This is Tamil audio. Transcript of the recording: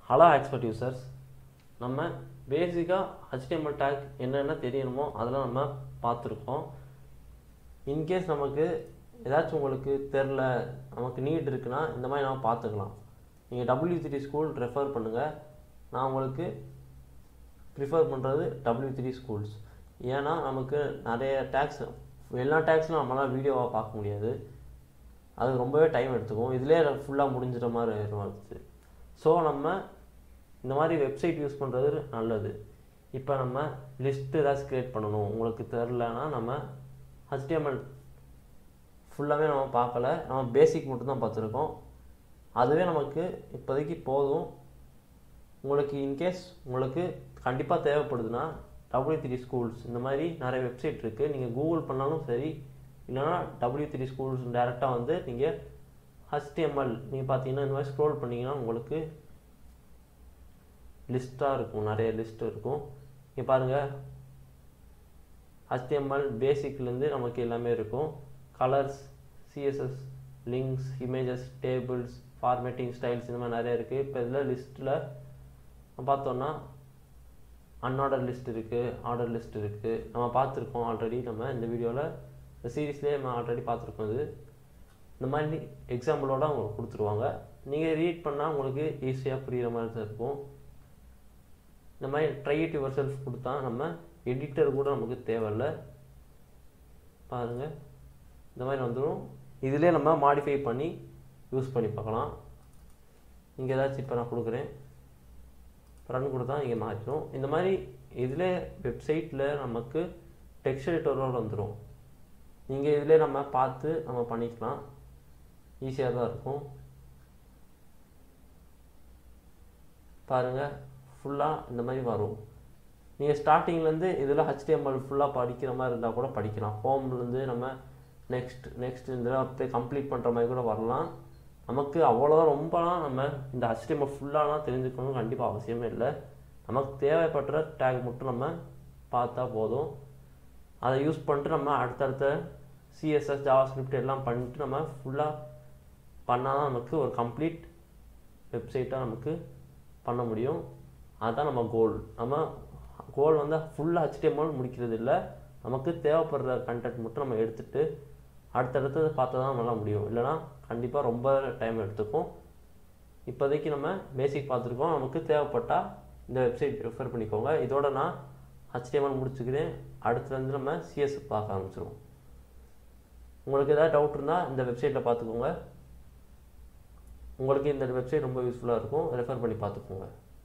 ஹலோ எக்ஸ்பர்ட் யூசர்ஸ் நம்ம பேசிக்காக HTML டேக் என்னென்ன தெரியணுமோ அதெல்லாம் நம்ம பார்த்துருக்கோம் இன்கேஸ் நமக்கு ஏதாச்சும் உங்களுக்கு தெரில நமக்கு நீட் இருக்குன்னா இந்த மாதிரி நம்ம பார்த்துக்கலாம் நீங்கள் டபிள்யூ த்ரீ ஸ்கூல் ரெஃபர் பண்ணுங்கள் நான் உங்களுக்கு ப்ரிஃபர் பண்ணுறது டபிள்யூ த்ரீ ஸ்கூல்ஸ் ஏன்னா நமக்கு நிறைய டேக்ஸ் எல்லா டேக்ஸும் நம்மளால் வீடியோவாக பார்க்க முடியாது அது ரொம்பவே டைம் எடுத்துக்கும் இதிலே ஃபுல்லாக முடிஞ்சிற மாதிரி இருந்துச்சு ஸோ நம்ம இந்த மாதிரி வெப்சைட் யூஸ் பண்ணுறது நல்லது இப்போ நம்ம லிஸ்ட் ஏதாச்சும் க்ரியேட் பண்ணணும் உங்களுக்கு தெரிலனா நம்ம HTML ஃபுல்லாகவே நம்ம பார்க்கல நம்ம பேசிக் மட்டும்தான் பார்த்துருக்கோம் அதுவே நமக்கு இப்போதைக்கு போதும் உங்களுக்கு இன்கேஸ் உங்களுக்கு கண்டிப்பாக தேவைப்படுதுன்னா டபிள்யூ த்ரீ ஸ்கூல்ஸ் இந்த மாதிரி நிறைய வெப்சைட் இருக்குது நீங்கள் கூகுள் பண்ணாலும் சரி இல்லைனா டபிள்யூ த்ரீ ஸ்கூல்ஸ் டேரெக்டாக வந்து நீங்கள் HTML நீங்கள் பார்த்தீங்கன்னா இந்த மாதிரி ஸ்க்ரோல் பண்ணிங்கன்னா உங்களுக்கு லிஸ்ட்டாக இருக்கும் நிறைய லிஸ்ட் இருக்கும் இங்கே பாருங்கள் HTML பேசிக்லேருந்து நமக்கு எல்லாமே இருக்கும் colours CSS links images tables formatting styles இந்த மாதிரி நிறைய இருக்குது இப்போ இதில் லிஸ்ட்டில் பார்த்தோன்னா அன்ஆர்டர் லிஸ்ட் இருக்குது ஆர்டர் லிஸ்ட் இருக்குது நம்ம பார்த்துருக்கோம் ஆல்ரெடி நம்ம இந்த வீடியோவில் இந்த சீரீஸ்லேயே நம்ம ஆல்ரெடி பார்த்துருக்கோம் இது இந்த மாதிரி எக்ஸாம்பிளோட அவங்க கொடுத்துருவாங்க நீங்கள் ரீட் பண்ணால் உங்களுக்கு ஈஸியாக புரிகிற மாதிரி தான் இருக்கும் இந்த மாதிரி ட்ரை இட் யுவர் செல்ஃப் கொடுத்தா நம்ம எடிட்டர் கூட நமக்கு தேவையில்ல பாருங்கள் இந்த மாதிரி வந்துடும் இதிலே நம்ம மாடிஃபை பண்ணி யூஸ் பண்ணி பார்க்கலாம் இங்கே ஏதாச்சும் இப்போ நான் கொடுக்குறேன் ரன் கொடுத்தா இங்கே மாற்றிடும் இந்த மாதிரி இதில் வெப்சைட்டில் நமக்கு டெக்ஸ்ட் எடிட்டரோட வந்துடும் நீங்கள் இதிலே நம்ம பார்த்து நம்ம பண்ணிக்கலாம் ஈஸியாக தான் இருக்கும் பாருங்கள் ஃபுல்லாக இந்த மாதிரி வரும் நீங்கள் ஸ்டார்டிங்லேருந்து இதில் HTML ஃபுல்லாக படிக்கிற மாதிரி இருந்தால் கூட படிக்கலாம் ஹோம்லேருந்து நம்ம நெக்ஸ்ட் நெக்ஸ்ட் இந்த அப்படியே கம்ப்ளீட் பண்ணுற மாதிரி கூட வரலாம் நமக்கு அவ்வளோ ரொம்பலாம் நம்ம இந்த HTML ஃபுல்லாலாம் தெரிஞ்சுக்கணும் கண்டிப்பாக அவசியமே இல்லை நமக்கு தேவைப்படுற டேக் மட்டும் நம்ம பார்த்தா போதும் அதை யூஸ் பண்ணிட்டு நம்ம அடுத்தடுத்த சிஎஸ்எஸ் ஜாவாஸ்கிரிப்ட் எல்லாம் பண்ணிட்டு நம்ம ஃபுல்லாக பண்ணால் தான் நமக்கு ஒரு கம்ப்ளீட் வெப்சைட்டாக நமக்கு பண்ண முடியும் அதுதான் நம்ம கோல் நம்ம கோல் வந்து ஃபுல்லாக HTML முடிக்கிறது இல்லை நமக்கு தேவைப்படுற கண்டென்ட் மட்டும் நம்ம எடுத்துகிட்டு அடுத்தடுத்தது பார்த்தா தான் நல்லா முடியும் இல்லைனா கண்டிப்பாக ரொம்ப டைம் எடுத்துக்கும் இப்போதைக்கு நம்ம பேசிக் பார்த்துருக்கோம் நமக்கு தேவைப்பட்டால் இந்த வெப்சைட் ரெஃபர் பண்ணிக்கோங்க இதோட நான் HTML முடிச்சுக்கிறேன் அடுத்துலேருந்து நம்ம சிஎஸ் பார்க்க ஆரம்பிச்சிருவோம் உங்களுக்கு ஏதாவது டவுட் இருந்தால் இந்த வெப்சைட்டில் பார்த்துக்கோங்க உங்களுக்கு இந்த வெப்சைட் ரொம்ப யூஸ்ஃபுல்லாக இருக்கும் ரெஃபர் பண்ணி பார்த்துக்கோங்க